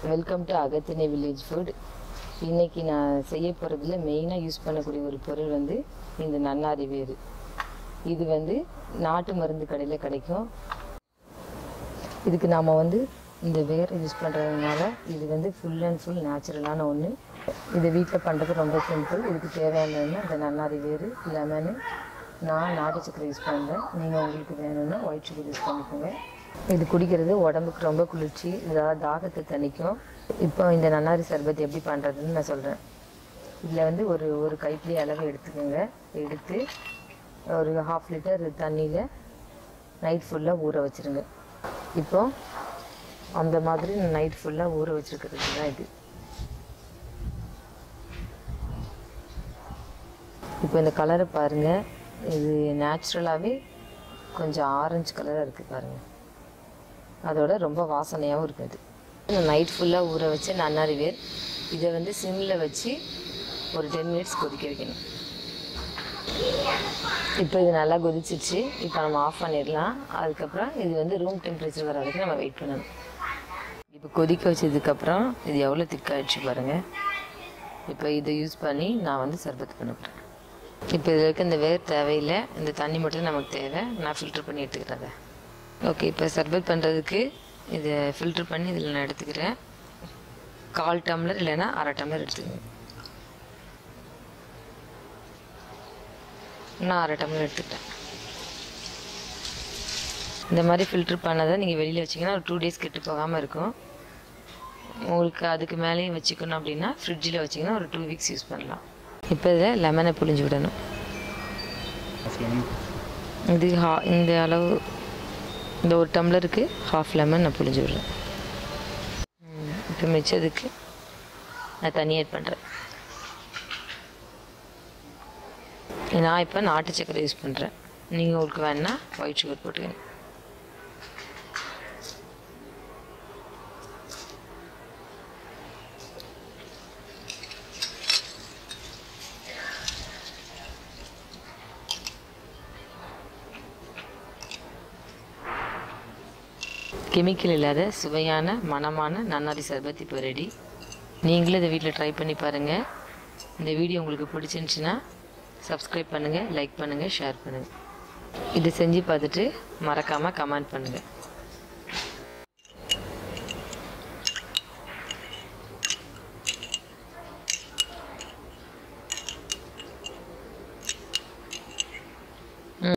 welcome to Agathinai village food இன்னைக்கு நான் செய்ய போகிறதுல மெயினாக யூஸ் பண்ணக்கூடிய ஒரு பொருள் வந்து இந்த நன்னாரி வேறு இது வந்து நாட்டு மருந்து கடையில் கிடைக்கும் இதுக்கு நாம் வந்து இந்த வேர் யூஸ் பண்ணுறதுனால இது வந்து ஃபுல் அண்ட் ஃபுல் நேச்சுரலான ஒன்று இதை வீட்டில் பண்ணுறது ரொம்ப சிம்பிள் இதுக்கு தேவையானதுன்னா இந்த நன்னாரி வேர் லெமனு நான் நாட்டு சக்கரை யூஸ் பண்ணுறேன் நீங்கள் உங்களுக்கு வேணும்னா ஒயிட் சுகர் யூஸ் பண்ணிக்கோங்க இது குடிக்கிறது உடம்புக்கு ரொம்ப குளிர்ச்சி இதாவது தாகத்தை தணிக்கும் இப்போ இந்த நன்னாரி சர்பத் எப்படி பண்ணுறதுன்னு நான் சொல்கிறேன் இதில் வந்து ஒரு ஒரு கைப்பிடி அளவு எடுத்துக்கோங்க எடுத்து ஒரு ஹாஃப் லிட்டர் தண்ணியில் நைட் ஃபுல்லாக ஊற வச்சுருங்க இப்போ அந்த மாதிரி நைட் ஃபுல்லாக ஊற வச்சுருக்கிறது தான் இது இப்போ இந்த கலரை பாருங்கள் இது நேச்சுரலாகவே கொஞ்சம் ஆரஞ்சு கலராக இருக்குது பாருங்கள் அதோட ரொம்ப வாசனையாகவும் இருக்குது நைட் ஃபுல்லாக ஊற வச்ச நன்னாரி வேர் இதை வந்து சிம்மில் வச்சு ஒரு டென் மினிட்ஸ் கொதிக்க வைக்கணும் இப்போ இது நல்லா கொதிச்சிச்சு இப்போ நம்ம ஆஃப் பண்ணிடலாம் அதுக்கப்புறம் இது வந்து ரூம் டெம்பரேச்சர் வர வரைக்கும் நம்ம வெயிட் பண்ணணும் இப்போ கொதிக்க வச்சதுக்கப்புறம் இது எவ்வளோ திக்காயிடுச்சு பாருங்கள் இப்போ இதை யூஸ் பண்ணி நான் வந்து சர்பத் பண்ண போகிறேன் இப்போ இதில் இருக்க இந்த வேர் தேவையில்லை இந்த தண்ணி மட்டும் நமக்கு தேவை நான் ஃபில்டர் பண்ணி எடுத்துக்கிறேன் அதை ஓகே இப்போ சர்பத் பண்ணுறதுக்கு இதை ஃபில்டர் பண்ணி இதில் நான் எடுத்துக்கிறேன் கால் டம்ளர் இல்லைன்னா அரை டம்ளர் எடுத்துக்கோங்க நான் அரை டம்ளர் எடுத்துக்கிட்டேன் இந்த மாதிரி ஃபில்டர் பண்ணதை நீங்கள் வெளியில் வச்சிங்கன்னா ஒரு டூ டேஸ் கெட்டு போகாமல் இருக்கும் உங்களுக்கு அதுக்கு மேலேயும் வச்சுக்கணும் அப்படின்னா ஃப்ரிட்ஜில் வச்சிங்கன்னா ஒரு டூ வீக்ஸ் யூஸ் பண்ணலாம் இப்போ இதில் லெமனை புழிஞ்சு விடணும் இது ஹா இந்த அளவு இந்த ஒரு டம்ளருக்கு ஹாஃப் லெமன் நான் புழிஞ்சு விடுறேன் ம், இப்போ மிச்சதுக்கு நான் தண்ணி ஆட் பண்ணுறேன் நான் இப்போ நாட்டு சக்கரை யூஸ் பண்ணுறேன் நீங்கள் உங்களுக்கு வேணால் ஒயிட் சுகர் போட்டுக்கங்க கெமிக்கல் இல்லாத சுவையான மணமான நன்னாரி சர்பத் இப்போ ரெடி நீங்களும் இதை வீட்டில் ட்ரை பண்ணி பாருங்கள் இந்த வீடியோ உங்களுக்கு பிடிச்சிருந்துச்சின்னா சப்ஸ்கிரைப் பண்ணுங்கள் லைக் பண்ணுங்கள் ஷேர் பண்ணுங்கள் இதை செஞ்சு பார்த்துட்டு மறக்காமல் கமெண்ட் பண்ணுங்கள்